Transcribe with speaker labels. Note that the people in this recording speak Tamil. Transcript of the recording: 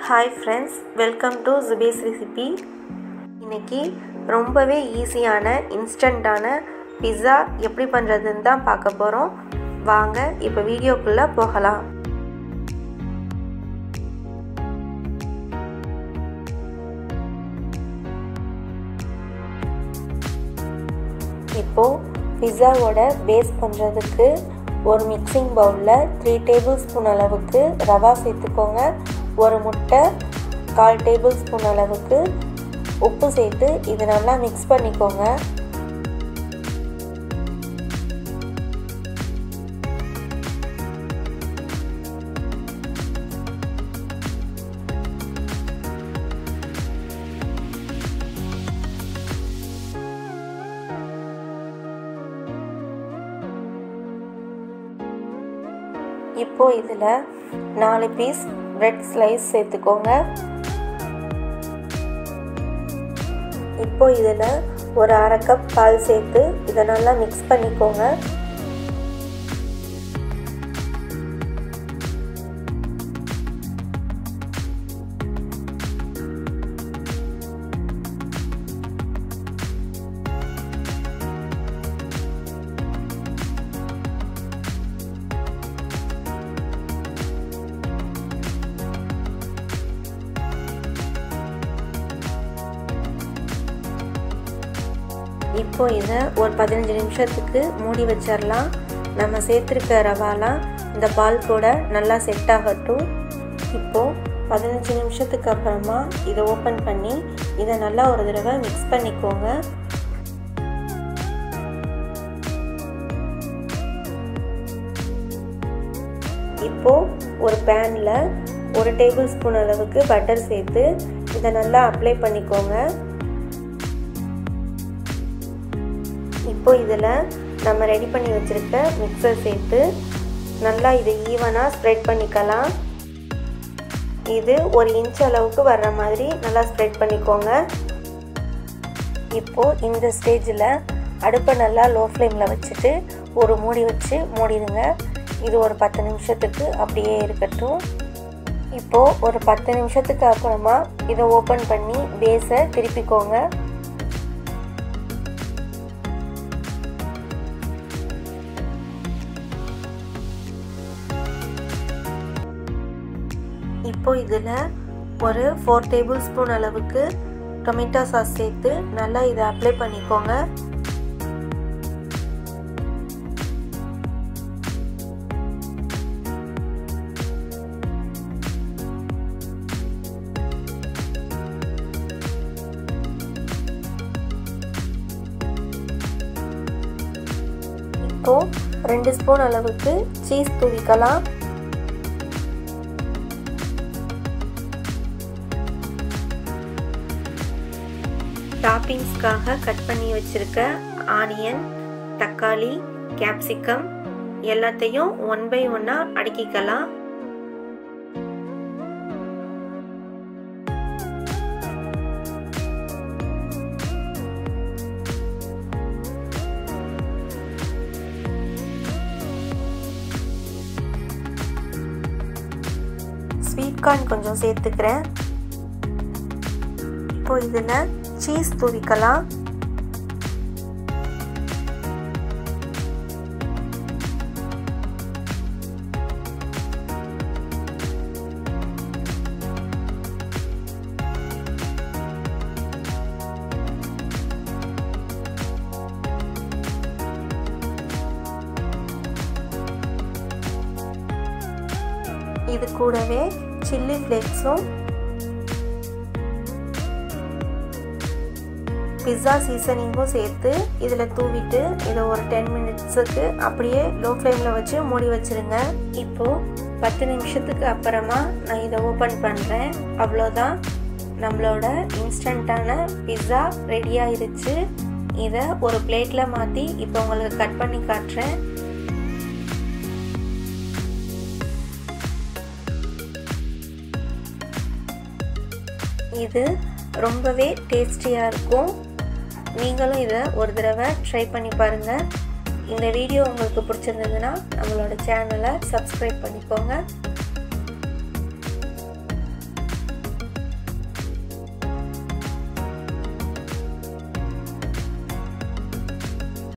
Speaker 1: ஹாய் ஃப்ரெண்ட்ஸ் வெல்கம் டு ஜுபேஸ் ரெசிபி இன்னைக்கு ரொம்பவே ஈஸியான இன்ஸ்டண்ட்டான பிஸ்ஸா எப்படி பண்ணுறதுன்னு தான் பார்க்க போகிறோம் வாங்க இப்போ வீடியோக்குள்ளே போகலாம் இப்போது பிஸ்ஸாவோட பேஸ் பண்ணுறதுக்கு ஒரு மிக்சிங் பவுலில் த்ரீ டேபிள் ஸ்பூன் அளவுக்கு ரவா சேர்த்துக்கோங்க ஒரு முட்டை கால் டேபிள் ஸ்பூன் அளவுக்கு உப்பு சேர்த்து இது நல்லா மிக்ஸ் பண்ணிக்கோங்க இப்போ இதில் நாலு பீஸ் பிரெட் ஸ்லைஸ் சேர்த்துக்கோங்க இப்போ இதில் ஒரு அரை கப் பால் சேர்த்து இதை நல்லா மிக்ஸ் பண்ணிக்கோங்க இப்போ இதை ஒரு பதினஞ்சு நிமிஷத்துக்கு மூடி வச்சிடலாம் நம்ம சேர்த்துருக்க ரவாலாம் இந்த பால் கூட நல்லா செட் ஆகட்டும் இப்போது பதினஞ்சு நிமிஷத்துக்கு அப்புறமா இதை ஓப்பன் பண்ணி இதை நல்லா ஒரு தடவை மிக்ஸ் பண்ணிக்கோங்க இப்போது ஒரு பேனில் ஒரு டேபிள் ஸ்பூன் அளவுக்கு பட்டர் சேர்த்து இதை நல்லா அப்ளை பண்ணிக்கோங்க இப்போ இதில் நம்ம ரெடி பண்ணி வச்சுருக்க மிக்சர் சேர்த்து நல்லா இதை ஈவனாக ஸ்ப்ரெட் பண்ணிக்கலாம் இது ஒரு இன்ச் அளவுக்கு வர்ற மாதிரி நல்லா ஸ்ப்ரெட் பண்ணிக்கோங்க இப்போது இந்த ஸ்டேஜில் அடுப்பை நல்லா லோ ஃப்ளேமில் வச்சுட்டு ஒரு மூடி வச்சு மூடிடுங்க இது ஒரு பத்து நிமிஷத்துக்கு அப்படியே இருக்கட்டும் இப்போது ஒரு பத்து நிமிஷத்துக்கு அப்புறமா இதை ஓப்பன் பண்ணி பேஸை திருப்பிக்கோங்க இப்போ இதில் ஒரு ஃபோர் டேபிள் ஸ்பூன் அளவுக்கு டொமேட்டோ சாஸ் சேர்த்து நல்லா இதை அப்ளை பண்ணிக்கோங்க இப்போ ரெண்டு ஸ்பூன் அளவுக்கு சீஸ் தூவிக்கலாம் டாப்பிங்ஸ்க்காக கட் பண்ணி வச்சுருக்க ஆனியன் தக்காளி கேப்சிகம் எல்லாத்தையும் ஒன் பை ஒன்னாக அடுக்கிக்கலாம் ஸ்வீட் கார்ன் கொஞ்சம் சேர்த்துக்கிறேன் இப்போ இதில் சீஸ் தூவிக்கலாம் இது கூடவே சில்லி ஃப்ளேக்ஸும் பிஸ்ஸா சீசனிங்கும் சேர்த்து இதில் தூவிட்டு இதை ஒரு டென் மினிட்ஸுக்கு அப்படியே லோ ஃப்ளேமில் வச்சு மூடி வச்சுருங்க இப்போது பத்து நிமிஷத்துக்கு அப்புறமா நான் இதை ஓப்பன் பண்ணுறேன் அவ்வளோதான் நம்மளோட இன்ஸ்டண்ட்டான பிஸ்ஸா ரெடி ஆயிடுச்சு இதை ஒரு பிளேட்டில் மாற்றி இப்போ உங்களுக்கு கட் பண்ணி காட்டுறேன் இது ரொம்பவே டேஸ்டியாக இருக்கும் நீங்களும் இதை ஒரு தடவை ட்ரை பண்ணி பாருங்கள் இந்த வீடியோ உங்களுக்கு பிடிச்சிருந்ததுன்னா நம்மளோட சேனலை சப்ஸ்கிரைப் பண்ணிக்கோங்க